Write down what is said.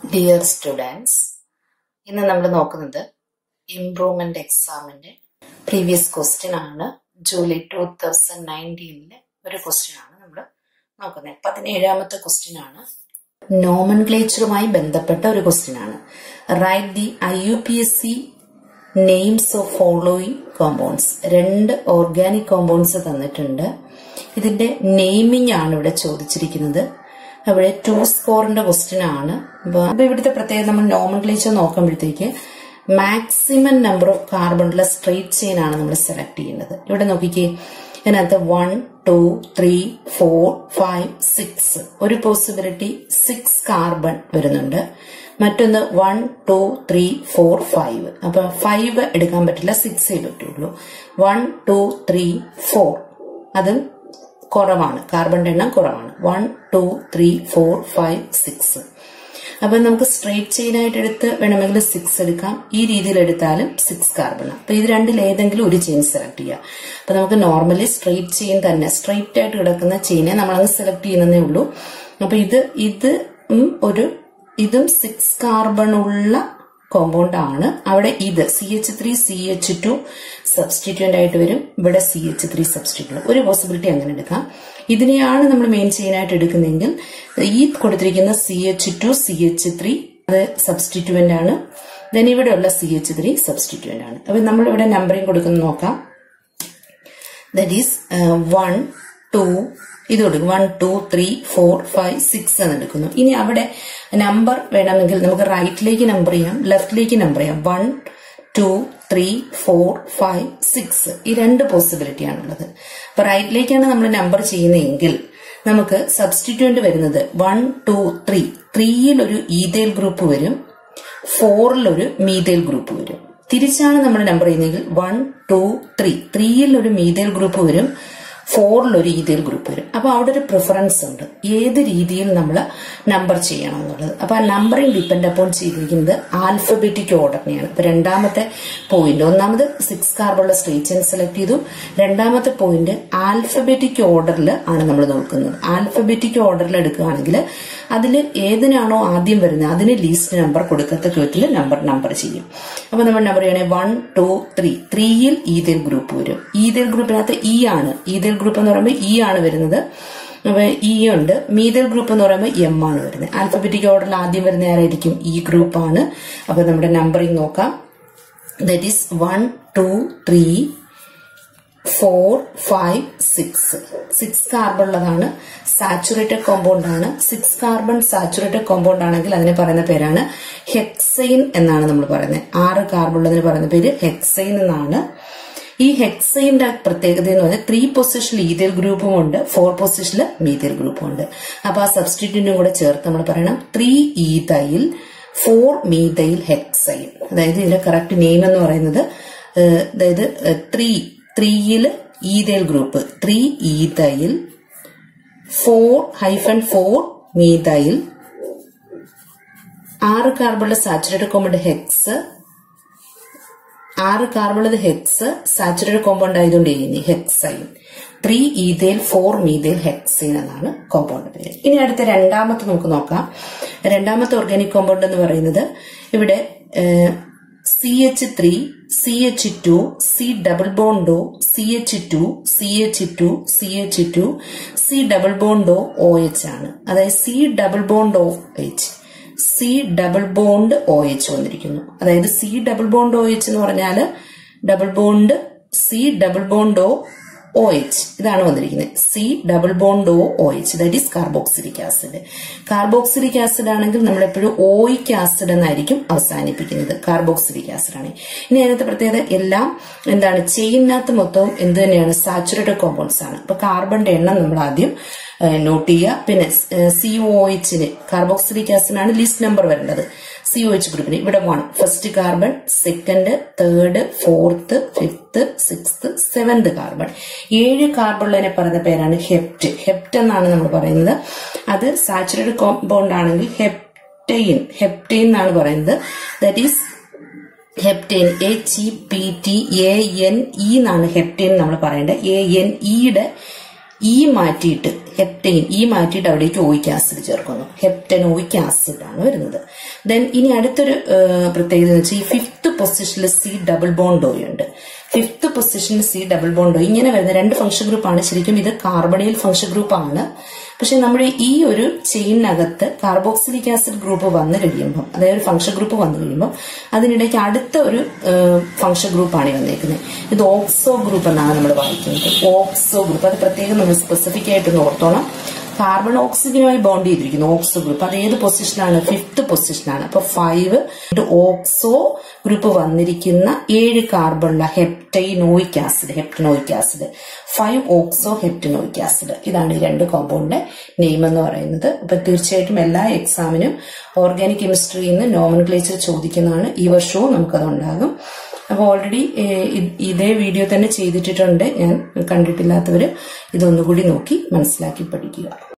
dear students ഇന്ന് നമ്മൾ നോക്കുന്നത് ഇംപ്രൂവ്മെന്റ് എക്സാമിന്റെ പ്രീവിയസ് ക്വസ്റ്റ്യൻ ആണ് ജൂലൈ ടൂ തൗസൻഡ് നയൻറ്റീനിലെ ഒരു ക്വസ്റ്റ്യൻ ആണ് നമ്മൾ നോക്കുന്നത് പതിനേഴാമത്തെ ക്വസ്റ്റ്യൻ ആണ് നോമൻക്ലേച്ചറുമായി ബന്ധപ്പെട്ട ഒരു ക്വസ്റ്റ്യൻ ആണ് write the I U P S C names of following compounds രണ്ട് ഓർഗാനിക് കോമ്പൗണ്ട്സ് തന്നിട്ടുണ്ട് ഇതിന്റെ നെയിമിംഗ് ആണ് ഇവിടെ ചോദിച്ചിരിക്കുന്നത് അവിടെ ടു സ്കോറിന്റെ ക്വസ്റ്റ്യൻ ആണ് അപ്പൊ ഇവിടുത്തെ പ്രത്യേകത നമ്മൾ നോമൻക്ലേച്ചർ നോക്കുമ്പോഴത്തേക്ക് മാക്സിമം നമ്പർ ഓഫ് കാർബണുള്ള സ്ട്രെയിറ്റ് ചെയിൻ ആണ് നമ്മൾ സെലക്ട് ചെയ്യുന്നത് ഇവിടെ നോക്കിക്കേ ഇതിനകത്ത് one two three four five six ഒരു പോസിബിലിറ്റി സിക്സ് കാർബൺ വരുന്നുണ്ട് മറ്റൊന്ന് one two three four five അപ്പൊ ഫൈവ് എടുക്കാൻ പറ്റില്ല സിക്സേ പറ്റുള്ളൂ വൺ ടു ത്രീ ഫോർ അതും കുറവാണ് കാർബണിന്റെ എണ്ണം കുറവാണ് one two three four five six അപ്പൊ നമുക്ക് സ്ട്രെയിറ്റ് ചെയിൻ ആയിട്ട് എടുത്ത് വേണമെങ്കിൽ സിക്സ് എടുക്കാം ഈ രീതിയിൽ എടുത്താലും സിക്സ് കാർബൺ അപ്പൊ ഇത് രണ്ടിൽ ഏതെങ്കിലും ഒരു ചെയിൻ സെലക്ട് ചെയ്യാം അപ്പൊ നമുക്ക് നോർമലി സ്ട്രെയിറ്റ് ചെയിൻ തന്നെ സ്ട്രെയിറ്റ് ആയിട്ട് കിടക്കുന്ന ചെയിനെ നമ്മളങ്ങ് സെലക്ട് ചെയ്യുന്നതേ ഉള്ളൂ അപ്പൊ ഇത് ഇത് ഒരു ഇതും സിക്സ് കാർബൺ ഉള്ള കോമ്പൗണ്ട് ആണ് അവിടെ ഇത് C H three C H two substituent ആയിട്ട് വരും ഇവിടെ സി എച്ച് ത്രീ സബ്സ്റ്റിറ്റ്യൂന്റ് ഒരു പോസിബിലിറ്റി അങ്ങനെ എടുക്കാം ഇതിനെയാണ് നമ്മൾ മെയിൻ ചെയിൻ ആയിട്ട് എടുക്കുന്നതെങ്കിൽ ഈ കൊടുത്തിരിക്കുന്ന C H two C H three അത് സബ്സ്റ്റിറ്റ്യൂന്റ് ആണ് ദെൻ ഇവിടെയുള്ള സി എച്ച് ത്രീ സബ്സ്റ്റിറ്റ്യൂന്റ് ആണ് അപ്പൊ നമ്മൾ ഇവിടെ നമ്പറിംഗ് കൊടുക്കുന്നത് നോക്കാം ദറ്റ് ഈസ് വൺ ടു ഇത് കൊടുക്കും one two three four five six എന്ന് എടുക്കുന്നു ഇനി അവിടെ നമ്പർ വേണമെങ്കിൽ നമുക്ക് റൈറ്റിലേക്ക് നമ്പർ ചെയ്യാം ലെഫ്റ്റിലേക്ക് നമ്പർ ചെയ്യാം one two three four five six ഈ രണ്ട് പോസിബിലിറ്റി ആണുള്ളത് അപ്പൊ റൈറ്റിലേക്കാണ് നമ്മൾ നമ്പർ ചെയ്യുന്നതെങ്കിൽ നമുക്ക് സബ്സ്റ്റിറ്റ്യൂന്റ് വരുന്നത് വൺ ടു ത്രീ ത്രീയിൽ ഒരു ഈതേൽ ഗ്രൂപ്പ് വരും ഫോറിൽ ഒരു മീതേൽ ഗ്രൂപ്പ് വരും തിരിച്ചാണ് നമ്മൾ നമ്പർ ചെയ്യുന്നതെങ്കിൽ വൺ ടു ത്രീ ത്രീയിൽ ഒരു മീതേൽ ഗ്രൂപ്പ് വരും ഫോറിൽ ഒരു ഈതേൽ ഗ്രൂപ്പ് വരും അപ്പൊ അവിടെ ഒരു പ്രിഫറൻസ് ഉണ്ട് ഏത് രീതിയിൽ നമ്മൾ നമ്പർ ചെയ്യണം എന്നുള്ളത് അപ്പൊ ആ നമ്പറിംഗ് ഡിപ്പെൻഡ് അപ്പോൺ ചെയ്തിരിക്കുന്നത് ആൽഫബറ്റിക് ഓർഡറിനെയാണ് ഇപ്പൊ രണ്ടാമത്തെ പോയിന്റ് ഒന്നാമത് സിക്സ് കാർബുള്ള സ്ട്രേറ്റ് ചെയിൻ സെലക്ട് ചെയ്തു രണ്ടാമത്തെ പോയിന്റ് ആൽഫബറ്റിക് ഓർഡറിൽ ആണ് നമ്മൾ നോക്കുന്നത് ആൽഫബറ്റിക് ഓർഡറിൽ എടുക്കുകയാണെങ്കിൽ അതിൽ ഏതിനാണോ ആദ്യം വരുന്നത് അതിന് ലീസ്റ്റ് നമ്പർ കൊടുക്കത്തക്ക വിധത്തിൽ നമ്പർ നമ്പർ ചെയ്യും അപ്പൊ നമ്മൾ നമ്പർ ചെയ്യണേ വൺ ടു ത്രീ ത്രീയിൽ ഈതേൽ ഗ്രൂപ്പ് വരും ഈതേൽ ഗ്രൂപ്പിനകത്ത് ഇ ആണ് ഈതേൽ ഗ്രൂപ്പ് എന്ന് പറയുമ്പോൾ ഇ ആണ് വരുന്നത് അപ്പൊ ഇ ഉണ്ട് മീതൽ ഗ്രൂപ്പ് എന്ന് പറയുമ്പോൾ എം ആണ് വരുന്നത് ആൽഫബറ്റിക് ഓർഡറിൽ ആദ്യം വരുന്ന ആരായിരിക്കും ഈ ഗ്രൂപ്പ് ആണ് അപ്പൊ നമ്മുടെ നമ്പറിംഗ് നോക്കാം that is one two three four five six six carbon ഉള്ളതാണ് സാച്ചുറേറ്റഡ് കോമ്പൗണ്ട് ആണ് സിക്സ് കാർബൺ സാച്ചുറേറ്റഡ് കോമ്പൗണ്ട് ആണെങ്കിൽ അതിന് പറയുന്ന പേരാണ് ഹെക്സൈൻ എന്നാണ് നമ്മൾ പറയുന്നത് ആറ് കാർബൺ ഉള്ളതിന് പറയുന്ന പേര് ഹെക്സൈൻ എന്നാണ് ഈ ഹെക്സൈന്റെ പ്രത്യേകത എന്ന് പറഞ്ഞാൽ ത്രീ പൊസിഷനിൽ ഈതേൽ ഗ്രൂപ്പും ഉണ്ട് ഫോർ പൊസിഷനിൽ മീതേൽ ഗ്രൂപ്പും ഉണ്ട് അപ്പൊ ആ സബ്സ്റ്റിറ്റ്യൂന്റും കൂടെ ചേർത്ത് നമ്മൾ പറയണം three ethyl four methyl hexane അതായത് ഇതിന്റെ കറക്റ്റ് നെയിം എന്ന് പറയുന്നത് അതായത് ത്രീ ത്രീയിൽ ethyl group three ethyl four hyphen four methyl ആറ് കാർബണുള്ള സാച്ചുറേറ്റഡ് കോമ്പൗണ്ട് ഹെക്സ് ആറ് കാർബണുള്ളത് ഹെക്സ് സാച്ചുറേറ്റഡ് കോമ്പൗണ്ട് ആയതുകൊണ്ട് ഇനി hexane three ethyl four methyl hexane എന്നാണ് കോമ്പൗണ്ട് പേര് ഇനി അടുത്ത രണ്ടാമത്തെ നമുക്ക് നോക്കാം രണ്ടാമത്തെ ഓർഗാനിക് കോമ്പൗണ്ട് എന്ന് പറയുന്നത് ഇവിടെ C H three C H two C double bond O C H two C H two C H two C double bond O O H ആണ് അതായത് C double bond O H C double bond O H വന്നിരിക്കുന്നു അതായത് C double bond O H എന്ന് പറഞ്ഞാൽ double bond C double bond O O H ഇതാണ് വന്നിരിക്കുന്നത് C double bond O O H that is carboxylic acid carboxylic acid ആണെങ്കിൽ നമ്മൾ എപ്പോഴും oic acid എന്നായിരിക്കും അവസാനിപ്പിക്കുന്നത് കാർബോക്സിലിക് ആസിഡ് ആണ് ഇനി അതിനകത്ത് പ്രത്യേകത എല്ലാം എന്താണ് ചെയിനകത്ത് മൊത്തവും എന്ത് തന്നെയാണ് സാച്ചുറേറ്റഡ് കോമ്പൗണ്ട്സ് ആണ് അപ്പൊ കാർബണിന്റെ എണ്ണം നമ്മൾ ആദ്യം നോട്ട് ചെയ്യുക പിന്നെ സി ഒ എച്ചിന് കാർബോക്സിലിക് ആസിഡിനാണ് ലിസ്റ്റ് നമ്പർ വരേണ്ടത് സി ഒ എച്ച് ഗ്രൂപ്പിന് ഇവിടെ one first carbon second third fourth fifth sixth seventh carbon ഏഴ് കാർബണുള്ളതിനെ പറയുന്ന പേരാണ് ഹെപ്റ്റ് ഹെപ്റ്റ് എന്നാണ് നമ്മൾ പറയുന്നത് അത് സാച്ചുറേറ്റഡ് കോമ്പൗണ്ട് ആണെങ്കിൽ ഹെപ്റ്റൈൻ ഹെപ്റ്റൈൻ എന്നാണ് പറയുന്നത് that is heptane H E P T A N E എന്നാണ് ഹെപ്റ്റൈൻ നമ്മൾ പറയേണ്ടത് എ എൻ ഇയുടെ ഇ മാറ്റിയിട്ട് ഹെപ്റ്റൈൻ ഈ മാറ്റിയിട്ട് അവിടേക്ക് ഓയിക് ആസിഡ് ചേർക്കുന്നു ഹെപ്റ്റനോയിക് ആസിഡ് ആണ് വരുന്നത് ദെൻ ഇനി അടുത്തൊരു ഏഹ്, പ്രത്യേകത എന്ന് വെച്ചാൽ ഈ ഫിഫ്ത്ത് പൊസിഷനിൽ സി ഡബിൾ ബോണ്ട് ഓ ഉണ്ട് ഫിഫ്ത്ത് പൊസിഷനിൽ സി ഡബിൾ ബോണ്ട് ഓ ഇങ്ങനെ വരുന്ന രണ്ട് ഫംഗ്ഷൻ ഗ്രൂപ്പാണ് ശരിക്കും ഇത് കാർബണിയൽ ഫംഗ്ഷൻ ഗ്രൂപ്പാണ് പക്ഷെ നമ്മുടെ ഈ ഒരു ചെയിനകത്ത് കാർബോക്സിലിക് ആസിഡ് ഗ്രൂപ്പ് വന്നു കഴിയുമ്പോൾ അതായത് ഒരു ഫംഗ്ഷൻ ഗ്രൂപ്പ് വന്നു കഴിയുമ്പോൾ അതിനിടയ്ക്ക് അടുത്ത ഒരു ഫംഗ്ഷൻ ഗ്രൂപ്പാണ് ഈ വന്നേക്കുന്നത് ഇത് ഓക്സോ ഗ്രൂപ്പ് എന്നാണ് നമ്മൾ വായിക്കുന്നത് ഓക്സോ ഗ്രൂപ്പ് അത് പ്രത്യേകം നമ്മൾ സ്പെസിഫിക് ആയിട്ടൊന്ന് ഓർത്തോണം കാർബൺ ഓക്സിജനുമായി ബോണ്ട് ചെയ്തിരിക്കുന്നു ഓക്സോ ഗ്രൂപ്പ് അത് ഏത് പൊസിഷനാണ് ഫിഫ്ത്ത് പൊസിഷനാണ് അപ്പൊ ഫൈവ് ഓക്സോ ഗ്രൂപ്പ് വന്നിരിക്കുന്ന ഏഴ് കാർബണുള്ള heptanoic acid heptanoic acid five oxo heptanoic acid ഇതാണ് ഈ രണ്ട് കോമ്പൗണ്ടിന്റെ നെയിം എന്ന് പറയുന്നത് അപ്പൊ തീർച്ചയായിട്ടും എല്ലാ എക്സാമിനും ഓർഗാനിക് കെമിസ്ട്രിയിൽ നിന്ന് നോമൻക്ലേച്ചർ ചോദിക്കുന്നതാണ് ഈ വർഷവും നമുക്കത് ഉണ്ടാകും അപ്പോൾ ഓൾറെഡി ഇതേ വീഡിയോ തന്നെ ചെയ്തിട്ടിട്ടുണ്ട് ഞാൻ കണ്ടിട്ടില്ലാത്തവർ ഇതൊന്നുകൂടി നോക്കി മനസ്സിലാക്കി പഠിക്കുക